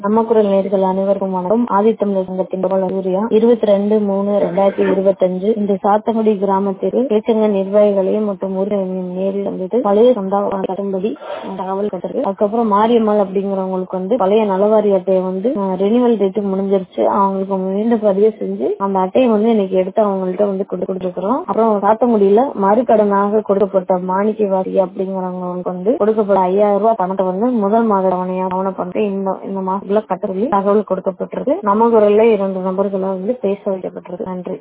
நம்ம குரல் நேர்கள் அனைவருக்கும் வணக்கம் ஆதித்தமிழர் சங்கத்தின் சூர்யா இருபத்தி ரெண்டு மூணு ரெண்டாயிரத்தி இருபத்தஞ்சு இந்த சாத்தங்குடி கிராமத்திற்கு பேச்சங்க நிர்வாகிகளையும் மற்றும் ஊழியர்களையும் நேரில் சந்தித்து பழைய சந்தா கட்டும்படி தகவல் கட்டுறது அதுக்கப்புறம் மாரியம்மாள் அப்படிங்கிறவங்களுக்கு வந்து பழைய நலவாரி அட்டையை வந்து ரெனிவல் டேட்டு முடிஞ்சிருச்சு அவங்களுக்கு மீண்டும் பதிவு செஞ்சு அந்த அட்டையை வந்து இன்னைக்கு எடுத்து அவங்கள்ட்ட வந்து கொடு கொடுத்துருக்கிறோம் அப்புறம் சாத்தங்குடியில மறுகடனாக கொடுக்கப்பட்ட மாணிக்க வாரி அப்படிங்கிறவங்களுக்கு வந்து கொடுக்கப்பட்ட ஐயாயிரம் ரூபாய் பணத்தை வந்து முதல் மாத தவணையா தவணை பண்ணிட்டு இந்த இந்த மாசத்துல கட்ட சொல்லி தகவல் கொடுக்கப்பட்டிருக்கு நம்ம குரல்ல இரண்டு நபர்களை வந்து பேச வைக்கப்பட்டிருக்கு நன்றி